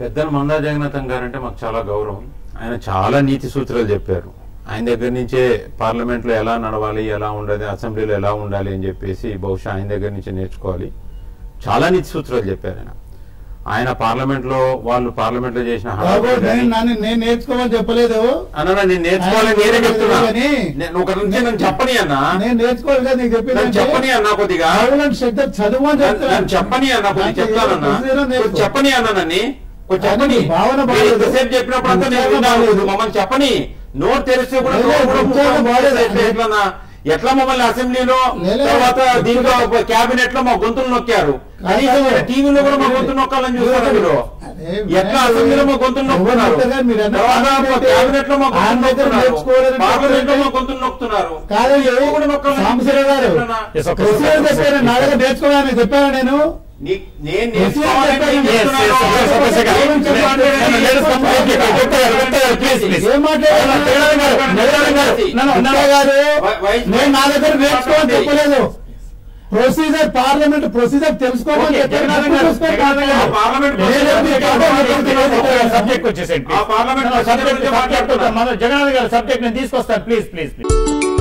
పెద్దలు మందా జగన్నాథం గారు అంటే మాకు చాలా గౌరవం ఆయన చాలా నీతి సూత్రాలు చెప్పారు ఆయన దగ్గర నుంచే పార్లమెంట్ లో ఎలా నడవాలి ఎలా ఉండాలి అసెంబ్లీలో ఎలా ఉండాలి అని చెప్పేసి బహుశా ఆయన దగ్గర నుంచే నేర్చుకోవాలి చాలా నీతి సూత్రాలు చెప్పారు ఆయన ఆయన పార్లమెంట్ లో వాళ్ళు పార్లమెంట్ లో చేసిన బాబు హడావుడి నేను కానీ- నన్ను నేను నేర్చుకోమని చెప్పలేదు అన్న నేను నేర్చుకోవాలని నేనే చెప్తున్నా కానీ- నేను ఒక నుంచి నన్ను చెప్పని అన్న నేను నేర్చుకోవాలి కదా నీకు చెప్పింది నన్ను చెప్పని అన్న కొద్దిగా ఆవులను శ్రద్ధ చదువు అని నన్ను చెప్తున్నా. నన్ను చెప్పని అన్న కొద్దిగా దాంట్లో చెప్తానన్నా ఏదో ప్రొసీజర్ నేర్చుకో. కొద్ది చెప్పని అన్న నన్ను కొద్ది చెప్పని కానీ భావన మీరు బాగాలేదు. ఇంతసేపు చెప్పినప్పుడు అంతా నేను ఉచ్చారణ విన్నాను బాగాలేదు. మమ్మల్ని చెప్పని నోరు తెరిస్తే కూడా లేదు, నోరు కూడా ఉచ్చారణ ముక్కలు బాగాలేదు. ఎట్లా- ఎట్లన్నా? ఎట్లా మమ్మల్ని అసెంబ్లీలో లేదు. తర్వాత దీంట్లో క్యాబినెట్ లో మా గొంతులు నొక్కారు కనీసం కాదు. టీవీలో కూడా మా గొంతు నొక్కాలని చూస్తారు మీరు అదే ఎట్లా వినాయకుడు అసెంబ్లీలో మా గొంతులు నొక్కుతున్నారు ఎవరు నొక్కరు మీరు అన్న తర్వాత పార్లమెంట్ క్యాబినెట్ లో మా ఆయన గొంతులు దగ్గర నొక్కుతున్నారు నేర్చుకోవాలని పార్లమెంట్ లో మా చెప్పండి. గొంతులు నొక్కుతున్నారు కాదండి ఎవరు కూడా నొక్కాలని సాంబశివరావు గారు ఎట్లన్నా? Yes, okay. ప్రొసీజర్ చెప్పాను నా దగ్గర నేర్చుకోవాలని చెప్పాను నేను నీ- నేను ప్రొసీజర్ నేర్చుకోవాలని చెప్పాను. నేను Yes, చెప్తున్నాను. yes, yes, okay, second. Let us come back. చెప్తారు, చెప్తారు, please, please. ఏం మాట్లాడారు జగన్ గారు, జగన్ గారు, నన్ను అన్నయ్య గారు నేను నా దగ్గర నేర్చుకోవాలని చెప్పలేదు ప్రొసీజర్ పార్లమెంట్ ప్రొసీజర్ తెలుసుకోమని Okay, చెప్పాను. జగన్ గారు, చూసుకోండి. జగన్ గారు, ఆ పార్లమెంట్ నేను ప్రొసీజర్ చెప్పాను. సబ్జెక్ట్ వచ్చేసండి ఆ పార్లమెంట్ సబ్జెక్ట్ ప్రొసీజర్ గురించి మాట్లాడుతున్నా. జగన్ గారు సబ్జెక్ట్ నేను తీసుకొస్తాను ప్లీజ్ ప్లీజ్ ప్లీజ్